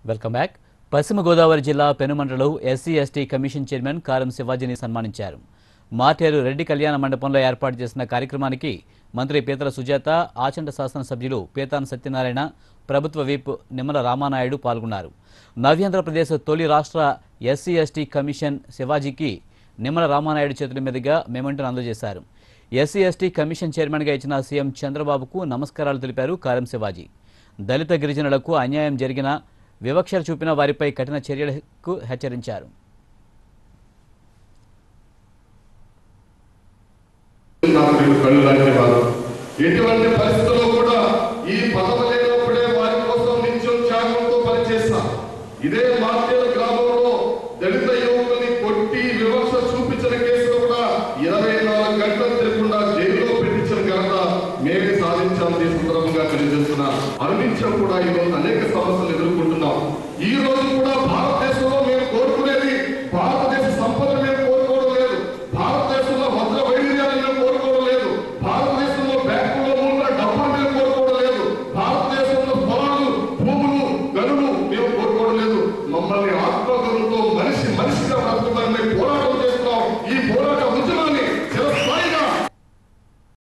welcome back Paschima Godavari జిల్లా పెనుమండలో SC ST commission chairman Karam శివాజీని సన్మానించారు మార్టేరు రెడ్డి కళ్యాణ మండపంలో ఏర్పాటు చేసిన కార్యక్రమానికి మంత్రి పీతల సుజాత ఆచండ శాసనసభ్యులు పీతాన్ సత్యనారాయణ ప్రభుత్వ విప్ నిమ్మల రామానాయుడు పాల్గొన్నారు నవ్యాంధ్రప్రదేశ్ తొలి రాష్ట్ర ఎస్సీ ఎస్టీ కమిషన్ శివాజీకి నిమ్మల రామానాయుడు చేతుల మీదుగా మెమెంటోను అందజేశారు ఎస్సీ ఎస్టీ కమిషన్ చైర్మన్గా ఇచ్చిన సీఎం చంద్రబాబుకు నమస్కారాలు తెలిపారు కారం శివాజీ దళిత గిరిజనులకు అన్యాయం జరిగిన వివక్ష చూపిన వారిపై కఠిన చర్యలకు హెచ్చరించారు నాకు మీకు కళ్ళు లాంటి వారు ఎటువంటి పరిస్థితుల్లో కూడా ఈ పదవి లేనప్పుడే వారి కోసం నిత్యం త్యాగంతో పనిచేస్తా ఇదే మార్కెల గ్రామంలో దళిత యువకుల్ని కొట్టి వివక్ష చూపించిన కేసులో కూడా ఇరవై నాలుగు గంటలు తిరగకుండా జైల్లో పెట్టించిన ఘనత మేమే సాధించాలని ఈ సందర్భంగా తెలియజేస్తున్నా అరవించం కూడా ఈరోజు అనేక సమస్యలు